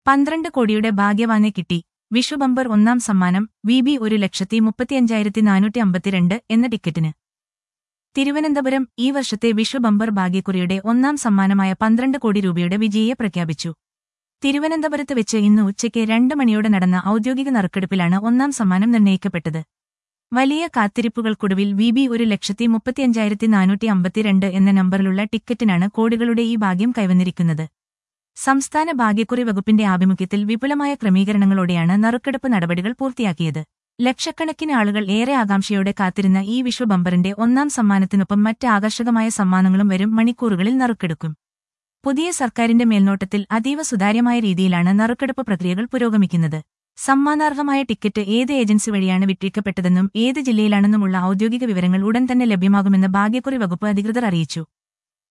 പന്ത്രണ്ട് കോടിയുടെ ഭാഗ്യവാനെ കിട്ടി വിഷു ബമ്പർ ഒന്നാം സമ്മാനം വി ബി ഒരു ലക്ഷത്തി മുപ്പത്തിയഞ്ചായിരത്തി നാനൂറ്റി അമ്പത്തിരണ്ട് എന്ന ടിക്കറ്റിന് തിരുവനന്തപുരം ഈ വർഷത്തെ വിഷു ബമ്പർ ഭാഗ്യക്കുറിയുടെ ഒന്നാം സമ്മാനമായ പന്ത്രണ്ട് കോടി രൂപയുടെ വിജയിയെ പ്രഖ്യാപിച്ചു തിരുവനന്തപുരത്ത് വെച്ച് ഇന്ന് ഉച്ചയ്ക്ക് രണ്ട് മണിയോടെ നടന്ന ഔദ്യോഗിക നറുക്കെടുപ്പിലാണ് ഒന്നാം സമ്മാനം നിർണയിക്കപ്പെട്ടത് വലിയ കാത്തിരിപ്പുകൾക്കൊടുവിൽ വി ബി ഒരു ലക്ഷത്തി മുപ്പത്തിയഞ്ചായിരത്തി നാനൂറ്റി അമ്പത്തിരണ്ട് എന്ന നമ്പറിലുള്ള ടിക്കറ്റിനാണ് കോടികളുടെ ഈ ഭാഗ്യം കൈവന്നിരിക്കുന്നത് സംസ്ഥാന ഭാഗ്യക്കുറി വകുപ്പിന്റെ ആഭിമുഖ്യത്തിൽ വിപുലമായ ക്രമീകരണങ്ങളോടെയാണ് നറുക്കെടുപ്പ് നടപടികൾ പൂർത്തിയാക്കിയത് ലക്ഷക്കണക്കിന് ആളുകൾ ഏറെ ആകാംക്ഷയോടെ കാത്തിരുന്ന ഈ വിഷു ബമ്പറിന്റെ ഒന്നാം സമ്മാനത്തിനൊപ്പം മറ്റ് ആകർഷകമായ സമ്മാനങ്ങളും വരും മണിക്കൂറുകളിൽ നറുക്കെടുക്കും പുതിയ സർക്കാരിന്റെ മേൽനോട്ടത്തിൽ അതീവ സുതാര്യമായ രീതിയിലാണ് നറുക്കെടുപ്പ് പ്രക്രിയകൾ പുരോഗമിക്കുന്നത് സമ്മാനാർഹമായ ടിക്കറ്റ് ഏത് ഏജൻസി വഴിയാണ് വിറ്റഴിക്കപ്പെട്ടതെന്നും ഏത് ജില്ലയിലാണെന്നുമുള്ള ഔദ്യോഗിക വിവരങ്ങൾ ഉടൻ തന്നെ ലഭ്യമാകുമെന്ന് ഭാഗ്യക്കുറി വകുപ്പ് അധികൃതർ അറിയിച്ചു